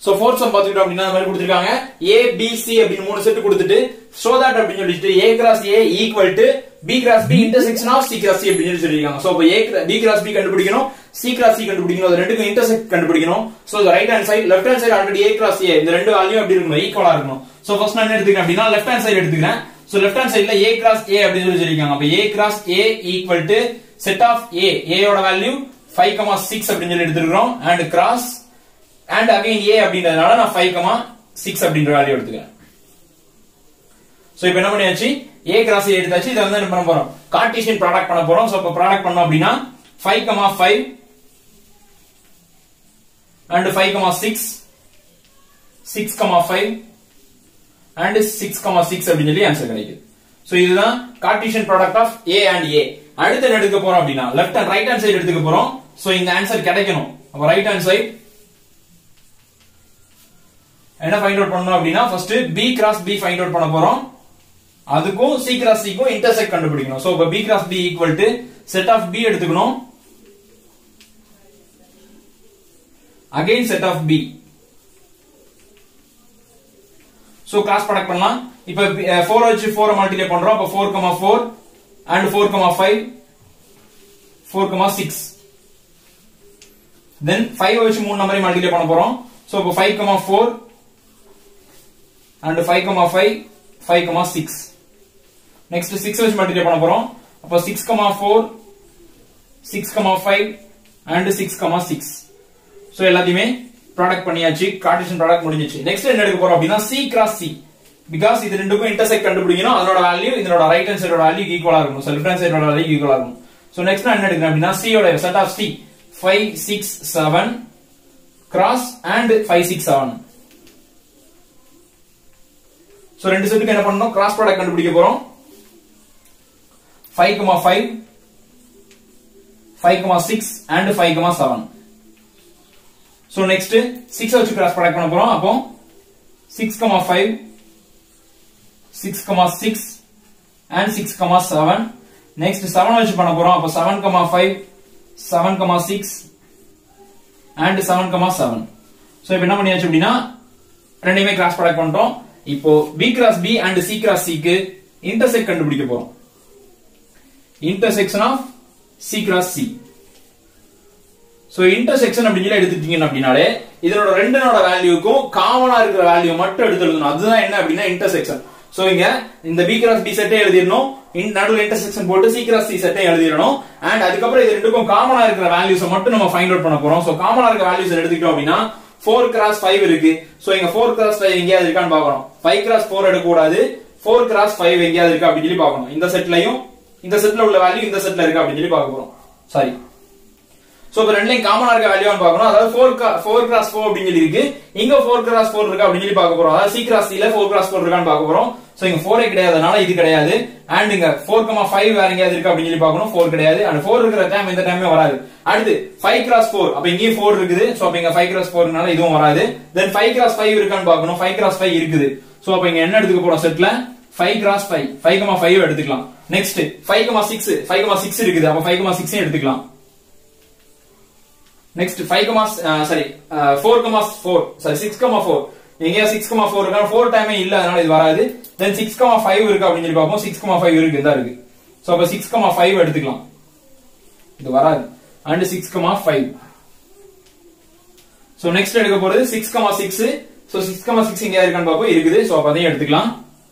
so fourth some பாத்துக்கிட்டோம் அப்படின்னா அந்த மாதிரி கொடுத்திருக்காங்க ஏ பி சி அப்படின்னு மூணு செட் கொடுத்துட்டு சோ தட் அப்படின்னு சொல்லிட்டு A cross A equal to B cross B intersection of C cross C அப்படின்னு சொல்லி சொல்லிருக்காங்க சோ இப்போ ஏ பி கிராஸ் பி கண்டுபிடிக்கணும் சி கிராஸ் சி கண்டுபிடிக்கணும் அது ரெண்டுக்கும் இன்டர்செக்ட் கண்டுபிடிக்கணும் so right hand side left hand side already A cross A இந்த ரெண்டு வேல்யூ எப்படி இருக்கணும் ஈக்குவலா இருக்கணும் சோ ஃபர்ஸ்ட் நான் என்ன எடுத்துக்கிறேன் அப்படின்னா லெஃப்ட் ஹேண்ட் சைடு எடுத்துக்கிறேன் சோ லெஃப்ட் ஹேண்ட் சைடுல ஏ கிராஸ் ஏ அப்படின்னு சொல்லி சொல்லிருக்காங்க அப்ப A cross A equal to set of A ஏயோட வேல்யூ ஃபைவ் கமா சிக்ஸ் அப்படின்னு சொல்லி எடுத்துக்கிறோம் and cross and again A அப்படின்றதுனால நான் ஃபைவ் கமா சிக்ஸ் அப்படின்ற வேல்யூ எடுத்துக்கிறேன் சோ இப்போ என்ன பண்ணியாச்சு ஏ கிராஸ் ஏ எடுத்தாச்சு இதை வந்து என்ன பண்ண போறோம் கார்டீசியன் ப்ராடக்ட் பண்ண போறோம் சோ இப்போ ப்ராடக்ட் பண்ணோம் அப்படின்னா five comma five and five comma six six comma five and six comma six அப்படின்னு சொல்லி ஆன்சர் கிடைக்குது சோ இதுதான் Cartesian product of A and A அடுத்து என்ன எடுக்க போறோம் அப்படின்னா left and right hand side எடுத்துக்க போறோம் சோ இந்த ஆன்சர் கிடைக்கணும் அப்ப ரைட் ஹேண்ட் சைடு என்ன ஃபைண்ட் அவுட் பண்ணணும் அப்படின்னா first B cross B find out பண்ண போறோம் அதுக்கும் சி கிராஸ் சிக்கும் இன்டர்செக்ட் கண்டுபிடிக்கணும் சோ இப்போ B cross B equal to set of B எடுத்துக்கணும் again set of B so cross product பண்ணலாம் இப்போ 4 வச்சு 4 மல்டிப்ளை பண்றோம் அப்ப 4 4 அண்ட் 4 5 4 6 தென் 5 வச்சு மூணு நம்பரையும் மல்டிப்ளை பண்ண போறோம் சோ இப்போ 5 4 அண்ட் 5 5 5 6 நெக்ஸ்ட் 6 வச்சு மல்டிப்ளை பண்ண போறோம் அப்போ 6 4 6 5 அண்ட் 6 6 சோ எல்லாத்தையுமே ப்ராடக்ட் பண்ணியாச்சு கார்டீசியன் ப்ராடக்ட் முடிஞ்சிச்சு நெக்ஸ்ட் என்ன எடுக்க போறோம் அப்படின்னா சி கிராஸ் சி பிகாஸ் இது ரெண்டுக்கும் இன்டர்செக்ட் கண்டுபிடிக்கணும் அதனோட வேல்யூ இதனோட ரைட் ஹேண்ட் சைடோட வேல்யூ ஈக்குவலா இருக்கும் சோ லெஃப்ட் ஹேண்ட் சைடோட வேல்யூ ஈக்குவலா இருக்கும் சோ நெக்ஸ்ட் நான் என்ன எடுக்கிறேன் அப்படின்னா C யோட set of C five six seven cross and five six seven so ரெண்டு செட்டுக்கு என்ன பண்ணணும் கிராஸ் ப்ராடக்ட் கண்டுபிடிக்க போறோம் five comma five five comma six and five comma seven so next six வச்சு கிராஸ் ப்ராடக்ட் பண்ண போறோம் அப்போ six comma five six comma six and six comma seven next seven வச்சு பண்ண போறோம் அப்போ seven comma five seven comma six and seven comma seven so இப்போ என்ன பண்ணியாச்சு அப்படின்னா ரெண்டையுமே கிராஸ் ப்ராடக்ட் பண்ணிட்டோம் இப்போ B cross B and C cross சிக்கு இன்டர்செக்ட் கண்டுபிடிக்க போறோம் intersection of C cross C so intersection அப்படின்னு சொல்லி எடுத்துட்டீங்க அப்படின்னாலே இதனோட ரெண்டனோட வேல்யூக்கும் காமனா இருக்கிற வேல்யூ மட்டும் எடுத்து எழுதணும் அதுதான் என்ன அப்படின்னா இன்டர்செக்ஷன் சோ இங்க இந்த பி கிராஸ் பி செட்டே எழுதிடணும் நடுவில் இன்டர்செக்ஷன் போட்டு சி கிராஸ் சி செட்டே எழுதிடணும் அண்ட் அதுக்கப்புறம் இது ரெண்டுக்கும் காமனா இருக்கிற வேல்யூஸ் மட்டும் நம்ம ஃபைண்ட் அவுட் பண்ண போறோம் சோ காமனா இருக்கிற வேல்யூஸ் எடுத்துக்கிட்டோம் அப்படின்னா ஃபோர் கிராஸ் ஃபைவ் இருக்கு சோ இங்க ஃபோர் கிராஸ் ஃபைவ் எங்கேயாவது இருக்கான்னு பார்க்கணும் ஃபைவ் கிராஸ் ஃபோர் எடுக்க கூடாது ஃபோர் கிராஸ் ஃபைவ் எங்கேயாவது இருக்கா அப்படின்னு சொல்லி பார்க்கணும் இந்த செட்லயும் இந்த செட்ல உள்ள வேல்யூ இந்த செட்ல இருக்கா அப்படின்னு சொல்லி பார்க்க போறோம் சாரி சோ இப்ப ரெண்டுலயும் காமனா இருக்க வேல்யூன்னு பார்க்கணும் அதாவது ஃபோர் ஃபோர் கிராஸ் ஃபோர் அப்படின்னு சொல்லி இருக்கு இங்க ஃபோர் கிராஸ் ஃபோர் இருக்கா அப்படின்னு சொல்லி பார்க்க போறோம் அதாவது சி கிராஸ் சில ஃபோர் கிராஸ் ஃபோர் இருக்கான்னு பார்க்க போறோம் சோ இங்க ஃபோரே கிடையாதுனால இது கிடையாது அண்ட் இங்க ஃபோர் கமா ஃபைவ் வேற எங்கேயாவது இருக்கா அப்படின்னு சொல்லி பார்க்கணும் ஃபோர் கிடையாது அண்ட் ஃபோர் இருக்கிற டைம் இந்த டைமே வராது அடுத்து ஃபைவ் கிராஸ் ஃபோர் அப்ப இங்கேயும் ஃபோர் இருக்குது சோ அப்ப இங்க ஃபைவ் கிராஸ் ஃபோர்னால இதுவும் வராது தென் ஃபைவ் கிராஸ் ஃபைவ் இருக்கான்னு பார்க்கணும் ஃபைவ் கிராஸ் ஃபைவ் இருக்குது சோ அப்ப இங்க என்ன எடுத்துக்க போறோம் செட்ல five cross five five comma five எடுத்துக்கலாம் next five comma six five comma six இருக்குது அப்ப ஃபைவ் கமா சிக்ஸ் எடுத்துக்கலாம் next five comma sorry four comma four sorry six comma four எங்கேயா சிக்ஸ் கமா ஃபோர் இருக்கா ஃபோர் டைமே இல்ல அதனால இது வராது தென் சிக்ஸ் கமா ஃபைவ் இருக்கு அப்படின்னு சொல்லி பார்ப்போம் சிக்ஸ் கமா ஃபைவ் இருக்கு இதா இருக்கு சோ அப்ப சிக்ஸ் கமா ஃபைவ் எடுத்துக்கலாம் இது வராது and six comma five so next எடுக்க போறது six comma six so six comma six எங்கேயா இருக்கான்னு பார்ப்போம் இருக்குது சோ அப்ப அதையும் எடுத்துக்கலாம்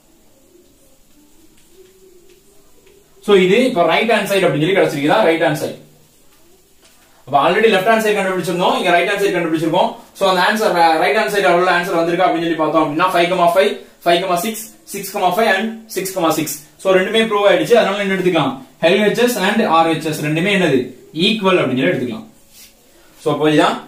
சோ இது இப்ப ரைட் ஹேண்ட் சைடு அப்படின்னு சொல்லி கிடைச்சிருக்கா ரைட் ஹேண்ட் சைடு அப்ப ஆல்ரெடி லெஃப்ட் ஹேண்ட் சைடு கண்டுபிடிச்சிருந்தோம் இங்க ரைட் ஹேண்ட் சைடு கண்டுபிடிச்சிருக்கோம் சோ அந்த ஆன்சர் ரைட் ஹேண்ட் சைடு உள்ள ஆன்சர் வந்திருக்கா அப்படின்னு சொல்லி பார்த்தோம் அப்படின்னா five comma five five comma six six comma five and six comma six so ரெண்டுமே ப்ரூவ் ஆயிடுச்சு அதனால என்ன எடுத்துக்கலாம் எல்ஹெச்எஸ் அண்ட் ஆர்ஹெச்எஸ் ரெண்டுமே என்னது ஈக்குவல் அப்படின்னு சொல்லி எடுத்துக்கலாம் சோ அப்போ இதுதான்